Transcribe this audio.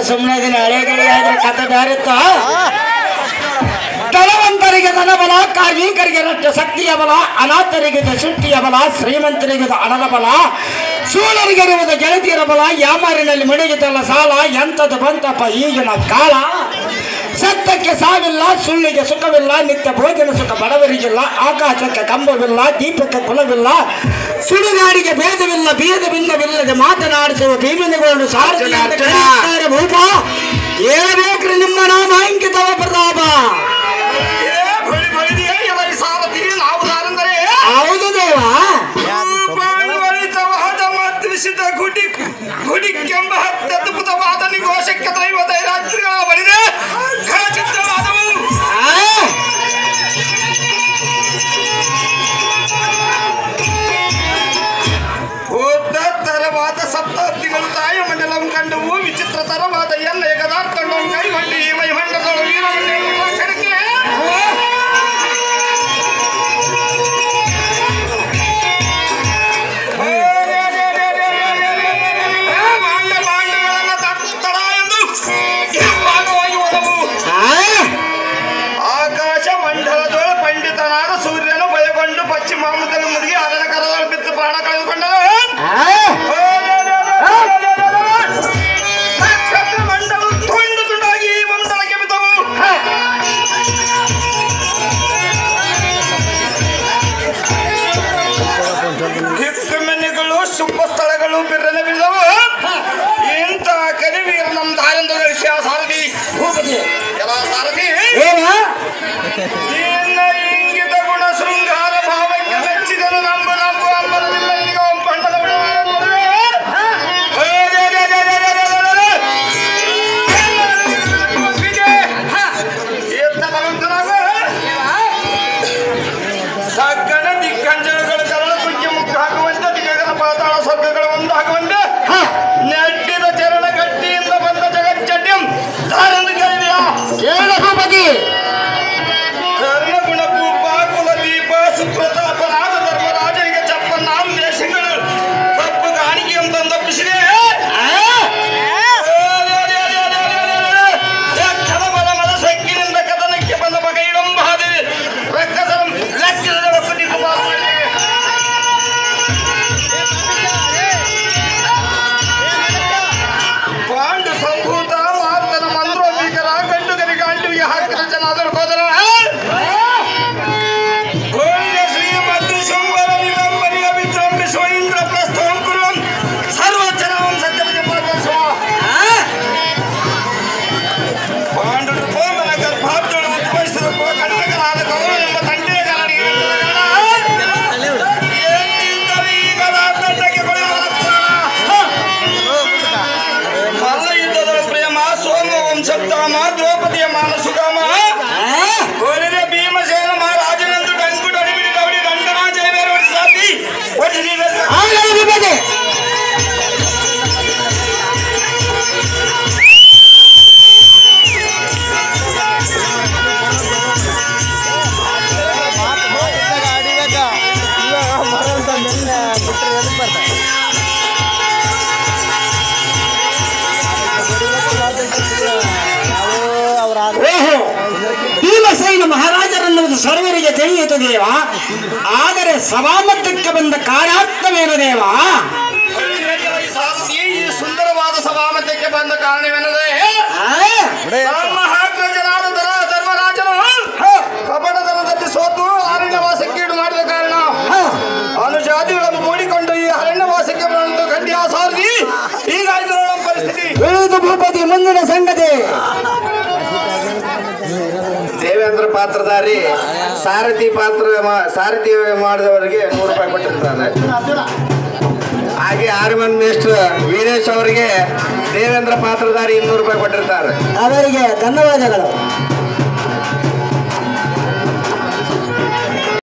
ಸುಮ್ಮನೆ ದಿನ ಹಳೆಗಳಿಗೆ ಆದ್ರೆ ಕಥೆ ಬೇರಿತ್ತ ಧನವಂತರಿಗೆ ಧನಬಲ ಕಾರ್ಮಿಕರಿಗೆ ರಟ್ಟ ಶಕ್ತಿಯ ಬಲ ಅನಾಥರಿಗೆ ಸೃಷ್ಟಿಯ ಬಲ ಶ್ರೀಮಂತರಿಗೆ ಹಣದ ಬಲ ಸೂಳರಿಗೆ ಇರುವುದು ಗೆಳತಿಯರ ಬಲ ಯಾಮಾರಿನಲ್ಲಿ ಮಣಿಗಿತಲ್ಲ ಸಾಲ ಎಂಥದ್ದು ಬಂತಪ್ಪ ಈಗಿನ ಕಾಲ ಸತ್ಯಕ್ಕೆ ಸಾವಿಲ್ಲ ಸುಳ್ಳಿಗೆ ಸುಖವಿಲ್ಲ ನಿತ್ಯ ಭೋಜನ ಸುಖ ಬಡವರಿಗಿಲ್ಲ ಆಕಾಶಕ್ಕೆ ಕಂಬವಿಲ್ಲ ದೀಪಕ್ಕೆ ಕುಲವಿಲ್ಲ ಸುಡುಗಾಡಿಗೆ ಭೇದವಿಲ್ಲ ಭೇದ ಭಿನ್ನವಿಲ್ಲದೆ ಮಾತನಾಡಿಸುವ ಭೀಮನಿಗಳನ್ನು ಸಾರ್ವಜನಿಕರು ಭೂಪ ಹೇಳ್ಬೇಕ್ರಿ ನಿಮ್ಮ ನಾಮ ಅಂಕಿತವ ಪ್ರತಾಪ ಬಳಿ ಬಳಿದೆಯೇ ಎಲ್ಲರಿ ಸಾರಥಿ ನಾವು ನಾನೆಂದರೆ ಹೌದು ದೇವ ರೂಪಾಂಗಲಿತವಾದ ಮದ್ರಿಸಿದ ಗುಡಿ ಗುಡಿಕೆಂಬ ಅತ್ಯದ್ಭುತವಾದ ನಿಘೋಷಕ್ಕೆ ದೈವ ದೈರಾತ್ರಿಗಳ ಬಳಿದೆ ಖಚಿತವಾದವು ಆ? ಉದ್ದತ್ತರವಾದ ಸಪ್ತಾಬ್ದಿಗಳು ತಾಯ ಮಂಡಲಂ ಕಂಡವು ವಿಚಿತ್ರ ತರವಾದ ಎಲ್ಲ ಯಗದಾರ್ಥಗಳನ್ನು ಕೈಗೊಂಡು ಈ ಮೈಮಂಡಲಗಳು ವೀರಮಂಡಲಗಳ ಕಡೆಗೆ ಮಾಂಡ ಮಾಂಡಗಳನ್ನು ತಟ್ಟಡ ಎಂದು ಭಾಗವಾಗಿ ಒಲವು ಆ? ಆಕಾಶ ಮಂಡಲದೊಳ ಪಂಡಿತನಾದ ಸೂರ್ಯನು ಭಯಗೊಂಡು ಪಶ್ಚಿಮಾಮದಲ್ಲಿ ಮುದುಗಿ ಅದರ ಕರದಲ್ಲಿ ಬಿದ್ದು ಪ್ರಾಣ ಕಳೆದುಕೊಂಡನು ಆ? ನಕ್ಷತ್ರ ಮಂಡಲ ತುಂಡು ತುಂಡಾಗಿ ಈ ಮಂಡಲಕ್ಕೆ ಬಿದ್ದವು ಹಿಕ್ಕಮೆನ್ನೆಗಳು ಶುಭ ಸ್ಥಳಗಳು ಬಿರ್ರನೆ ಬಿದ್ದವು ಇಂಥ ಕರಿವೀರ ನಮ್ಮ ದಾರಿಂದ ವಿಷಯ ಸಾರಥಿ ಭೂಪತಿ ಎಲ್ಲ ಸಾರಥಿ ಏನ ನಿನ್ನ ಇಂಗಿತ ಗುಣ ಶೃಂಗಾರ ಭಾವಕ್ಕೆ ಮೆಚ್ಚಿದನು ನಂಬ ನಂಬು ಅಂಬರವಿಲ್ಲ ನಿನಗೆ ಒಪ್ಪಂಡದ ಸಕ್ಕನ ದಿಕ್ಕಂಜನಗಳ ಕರಳ ಕುಂಚಿ ಮುಖ ಹಾಕುವಂತೆ ದಿಕ್ಕಗಳ ಪಾತಾಳ ಸ್ವರ್ಗಗಳ ಒಂದಾಗುವಂತೆ ನೆಟ್ಟಿದ ಚರಣ ಗಟ್ಟಿಯಿಂದ ಬಂದ ಜಗಜ್ಜಡ್ಯಂ ತಾರೆಂದು ಕೇಳಿದೆಯಾ ಏನ ಭೂಪತಿ ಧರ್ಮಗುಣ ಭೂಪ ಕುಲದೀಪ ಸುಪ್ರತಾಪನಾದ ಧರ್ಮರಾಜನಿಗೆ ಚಪ್ಪನ್ನಾಂ ದೇಶಗಳು ತಪ್ಪು ಕಾಣಿಕೆ ಎಂಬಂದು ತಪ್ಪಿಸಿದೆ ಬಲ ಮದ ಸೊಕ್ಕಿನಿಂದ ಕದನಕ್ಕೆ ಬಂದ ಮಗ ಇಳಂಬಾದೆ ರಕ್ಕಸರಂ ಲೆಕ್ಕದ ಒಪ್ಪದಿ ಕುಮಾರನಲ್ಲಿ ಪಾಂಡು ಸಂಭೂತ ಮಾತನ ಮಂದ್ರೋಪಿಕರ ಗಂಡುಗರಿಗೆ ಅಂಡುವಿಗೆ ಹಾಕಿದ ಜನ ಅದರ ಹೋದರ ಗೋವಿಂದ ಶ್ರೀಮದ್ ಶುಂಭರ ವಿಡಂಬನೆಯ ವಿಜೃಂಭಿಸುವ ಇಂದ್ರ ಪ್ರಸ್ಥಂ ಕುರುವಂ ಸರ್ವಚನವಂ ಸತ್ಯವಿದೆ ಪಾಲಿಸುವ ಪಾಂಡು ಕೋಮಲ ಗರ್ಭಾಬ್ದಳು ಉದ್ಭವಿಸಿದ ಕನ್ನಡಕರಾದ ಕೌರವ ಎಂಬ ತಂದೆಯ ಕಾರಣಿಗೆ ಏನಿದ್ದರೆ ಈಗ ದಂಡಕ್ಕೆ ಕೊಡುವ ಮಲ್ಲ ಯುದ್ಧದ ಪ್ರೇಮ ಸೋಮ ವಂಶಪ್ತಾಮ ದ್ರೌಪದಿಯ ಮಾನ ಸುಧಾಮ ಕೋಲಿನ ಭೀಮಸೇನ ಮಹಾರಾಜನಂದು ಡಂಕು ಡಡಿಬಿಡಿ ಡವಡಿ ದಂಡನ ಜಯಬೇರ ಸಾಧಿ ಒಟ್ಟಿಗೆ ಆಗಲ್ಲ ಭೂಪತಿ ಓಹೋ ಭೀಮಸೇನ ಮಹಾರಾಜರನ್ನುವುದು ಸರ್ವರಿಗೆ ತಿಳಿಯಿತು ದೇವ ಆದರೆ ಸಭಾಮಟ್ಟಕ್ಕೆ ಬಂದ ಕಾರ್ಯಾರ್ಥವೇನು ದೇವ ಸಾಧಿ ಈ ಸುಂದರವಾದ ಸಭಾಮಧ್ಯಕ್ಕೆ ಬಂದ ಕಾರಣವೆನ್ನದೆ ಆ? ನಮ್ಮ ಹಾಗ್ರಜನಾದ ಧರ ಧರ್ಮರಾಜನು ಕಪಟತನದಲ್ಲಿ ಸೋತು ಅರಣ್ಯವಾಸಕ್ಕೆ ಈಡು ಮಾಡಿದ ಕಾರಣ ಅನುಜಾತಿಗಳನ್ನು ಮೂಡಿಕೊಂಡು ಈ ಅರಣ್ಯವಾಸಕ್ಕೆ ಬಂದು ಗಂಡಿಯ ಸಾರಥಿ ಹೀಗಾಯ್ತು ನಮ್ಮ ಪರಿಸ್ಥಿತಿ ತಿಳಿದು ಭೂಪತಿ ಮುಂದಿನ ಸಂಗತಿ ದೇವೇಂದ್ರ ಪಾತ್ರಧಾರಿ ಸಾರಥಿ ಪಾತ್ರ ಮಾ- ಸಾರಥಿ ಮಾಡಿದವರಿಗೆ ನೂರು ರೂಪಾಯಿ ಕೊಟ್ಟಿರ್ತಾರೆ ಹಾಗೆ ಆರ್ಮನ್ ಮಿನಿಸ್ಟರ್ ವೀರೇಶ್ ಅವರಿಗೆ ದೇವೇಂದ್ರ ಪಾತ್ರಧಾರಿ ಇನ್ನೂರು ರೂಪಾಯಿ ಕೊಟ್ಟಿರ್ತಾರೆ ಅವರಿಗೆ ಧನ್ಯವಾದಗಳು